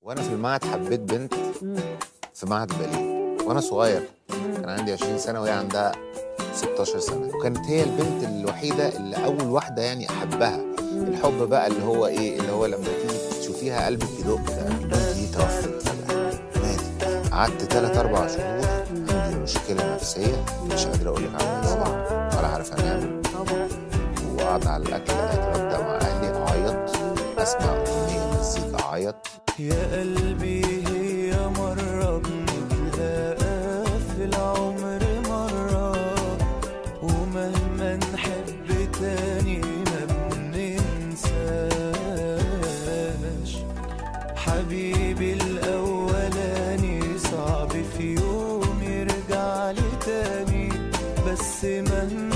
وانا في المعهد حبيت بنت في معهد باليه وانا صغير كان عندي 20 سنه وهي عندها 16 سنه وكانت هي البنت الوحيده اللي اول واحده يعني احبها الحب بقى اللي هو ايه اللي هو لما تيجي تشوفيها قلبك يدق البنت دي توفت فجاه ماتت قعدت 3 4 شهور عندي مشكله نفسيه مش قادر اقول لك عنها ازاي ولا عارف انام طبعا واقعد على الاكل اتغدى مع اهلي اعيط اسمع اغنيه مزيكا اعيط يا قلبي هي مرة بنتلاقى في العمر مرة ومهما نحب تاني ما بننساش حبيبي الأولاني صعب في يوم يرجع لي تاني بس مهما